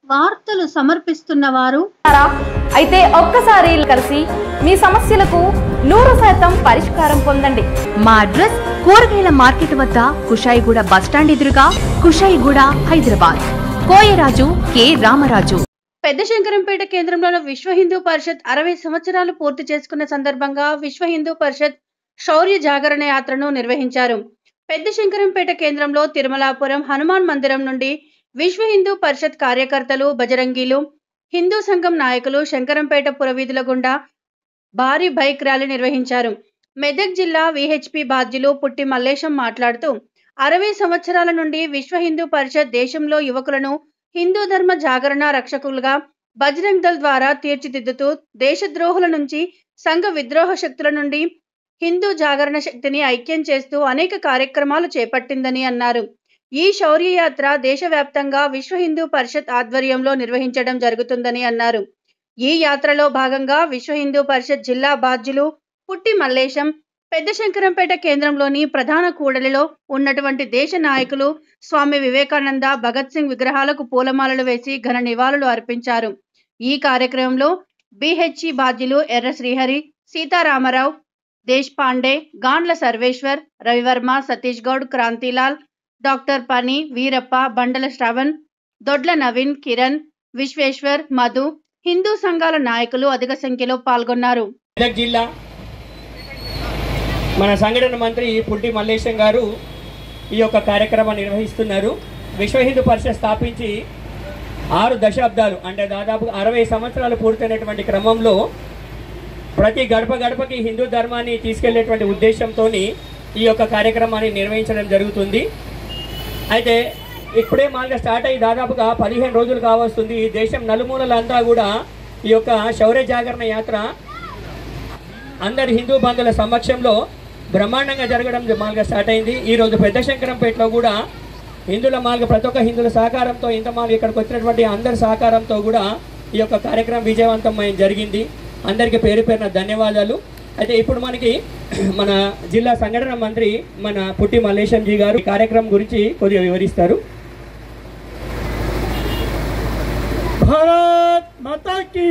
వార్తలు సమర్పిస్తున్న వారు ఉన్నారా? అయితే ఒక్కసారి కలిసి మీ సమస్యలకు నూరు శాతం పరిష్కారం పొందండి మా అడ్రస్ కూరగాయల మార్కెట్ వద్ద కుషాయిగూడ బస్టాండ్ ఎదురుగా కుషాయిగూడ హైదరాబాద్ కోయరాజు కె రామరాజు పెద్ద శంకరంపేట కేంద్రంలో విశ్వ హిందూ పరిషత్ అరవై సంవత్సరాలు పూర్తి చేసుకున్న సందర్భంగా విశ్వ హిందూ పరిషత్ శౌర్య జాగరణ యాత్రను నిర్వహించారు పెద్ద శంకరంపేట కేంద్రంలో తిరుమలాపురం హనుమాన్ మందిరం నుండి విశ్వ హిందూ పరిషత్ కార్యకర్తలు బజరంగీలు హిందూ సంఘం నాయకులు శంకరంపేట పురవీధుల గుండా భారీ బైక్ ర్యాలీ నిర్వహించారు మెదక్ జిల్లా విహెచ్పి బాధ్యులు పుట్టి మల్లేశం మాట్లాడుతూ అరవై సంవత్సరాల నుండి విశ్వ హిందూ పరిషత్ దేశంలో యువకులను హిందూ ధర్మ జాగరణ రక్షకులుగా బజరంగ్ దళ్ ద్వారా తీర్చిదిద్దుతూ దేశద్రోహుల నుంచి సంఘ విద్రోహ శక్తుల నుండి హిందూ జాగరణ శక్తిని ఐక్యం చేస్తూ అనేక కార్యక్రమాలు చేపట్టిందని అన్నారు ఈ శౌర్య యాత్ర దేశవ్యాప్తంగా విశ్వ హిందూ పరిషత్ ఆధ్వర్యంలో నిర్వహించడం జరుగుతుందని అన్నారు ఈ యాత్రలో భాగంగా విశ్వ హిందూ పరిషత్ జిల్లా బాధ్యులు పుట్టి మల్లేశం పెద్ద శంకరంపేట కేంద్రంలోని ప్రధాన కూడలిలో ఉన్నటువంటి దేశ నాయకులు స్వామి వివేకానంద భగత్ సింగ్ విగ్రహాలకు పూలమాలలు వేసి ఘన నివాళులు అర్పించారు ఈ కార్యక్రమంలో బిహెచ్ఈ బాధ్యులు ఎర్ర శ్రీహరి సీతారామరావు దేశ్ పాండే గాండ్ల సర్వేశ్వర్ రవివర్మ సతీష్ గౌడ్ క్రాంతిలాల్ డాక్టర్ పని వీరప్ప బండల శ్రవణ్ దొడ్ల నవీన్ కిరణ్ విశ్వేశ్వర్ మధు హిందూ సంఘాల నాయకులు అధిక సంఖ్యలో పాల్గొన్నారు మెదక్ జిల్లా మన సంఘటన మంత్రి పుట్టి మల్లేశం గారు ఈ యొక్క కార్యక్రమాన్ని నిర్వహిస్తున్నారు విశ్వ హిందూ పరిషత్ స్థాపించి ఆరు దశాబ్దాలు అంటే దాదాపు అరవై సంవత్సరాలు పూర్తయినటువంటి క్రమంలో ప్రతి గడప గడపకి హిందూ ధర్మాన్ని తీసుకెళ్లేటువంటి ఉద్దేశంతో ఈ యొక్క కార్యక్రమాన్ని నిర్వహించడం జరుగుతుంది అయితే ఇప్పుడే మాగా స్టార్ట్ అయ్యి దాదాపుగా పదిహేను రోజులు కావస్తుంది ఈ దేశం నలుమూలలంతా కూడా ఈ యొక్క శౌర్య జాగరణ యాత్ర అందరి హిందూ బంధువుల సమక్షంలో బ్రహ్మాండంగా జరగడం మాల్గా స్టార్ట్ అయింది ఈ రోజు పెద్ద శంకరంపేటలో కూడా హిందువుల మాల్గా ప్రతి ఒక్క హిందువుల సహకారంతో ఇంత మాల్ ఇక్కడికి వచ్చినటువంటి అందరి సహకారంతో కూడా ఈ యొక్క కార్యక్రమం విజయవంతమైన జరిగింది అందరికీ పేరు పేరున ధన్యవాదాలు అయితే ఇప్పుడు మనకి మన జిల్లా సంఘటన మంత్రి మన పుట్టి మల్లేశం జీ గారు ఈ కార్యక్రమం గురించి కొద్దిగా వివరిస్తారు భారత్ మాతా కీ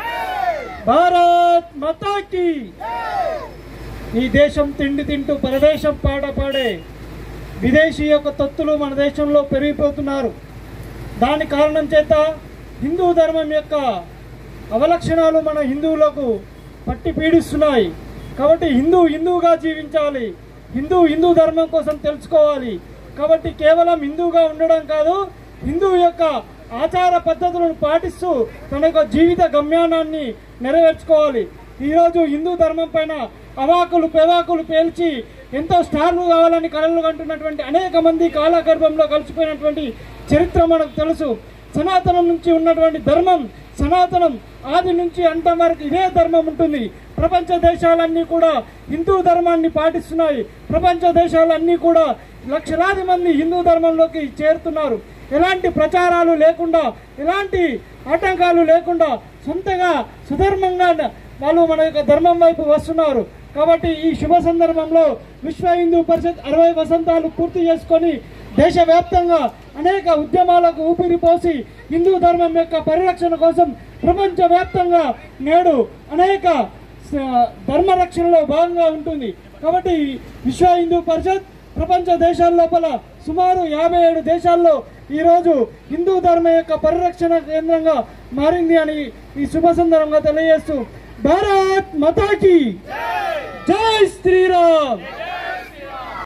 భారత్ మాతా కీ ఈ దేశం తిండి తింటూ పరదేశం పాట పాడే విదేశీ యొక్క తత్తులు మన దేశంలో పెరిగిపోతున్నారు దాని కారణం చేత హిందూ ధర్మం యొక్క అవలక్షణాలు మన హిందువులకు పట్టి పీడిస్తున్నాయి కాబట్టి హిందూ హిందువుగా జీవించాలి హిందూ హిందూ ధర్మం కోసం తెలుసుకోవాలి కాబట్టి కేవలం హిందూగా ఉండడం కాదు హిందువు యొక్క ఆచార పద్ధతులను పాటిస్తూ తన యొక్క జీవిత గమ్యానాన్ని నెరవేర్చుకోవాలి ఈరోజు హిందూ ధర్మం పైన అవాకులు పెవాకులు పేల్చి ఎంతో స్టార్లు కావాలని కళలు కంటున్నటువంటి అనేక మంది కాలగర్భంలో కలిసిపోయినటువంటి చరిత్ర మనకు తెలుసు సనాతనం నుంచి ఉన్నటువంటి ధర్మం సనాతనం ఆది నుంచి అంతం వరకు ఇదే ధర్మం ఉంటుంది ప్రపంచ దేశాలన్నీ కూడా హిందూ ధర్మాన్ని పాటిస్తున్నాయి ప్రపంచ దేశాలన్నీ కూడా లక్షలాది మంది హిందూ ధర్మంలోకి చేరుతున్నారు ఎలాంటి ప్రచారాలు లేకుండా ఎలాంటి ఆటంకాలు లేకుండా సొంతగా సుధర్మంగా వాళ్ళు మన యొక్క ధర్మం వైపు వస్తున్నారు కాబట్టి ఈ శుభ సందర్భంలో విశ్వ హిందూ పరిషత్ అరవై వసంతాలు పూర్తి చేసుకొని దేశవ్యాప్తంగా అనేక ఉద్యమాలకు ఊపిరిపోసి హిందూ ధర్మం యొక్క పరిరక్షణ కోసం ప్రపంచవ్యాప్తంగా నేడు అనేక స- ధర్మ రక్షణలో భాగంగా ఉంటుంది కాబట్టి ఈ విశ్వ హిందూ పరిషత్ ప్రపంచ దేశాల లోపల సుమారు యాభై ఏడు దేశాల్లో ఈరోజు హిందూ ధర్మం యొక్క పరిరక్షణ కేంద్రంగా మారింది అని ఈ శుభ సందర్భంగా తెలియజేస్తూ భారత్ మతాకి జై శ్రీరామ్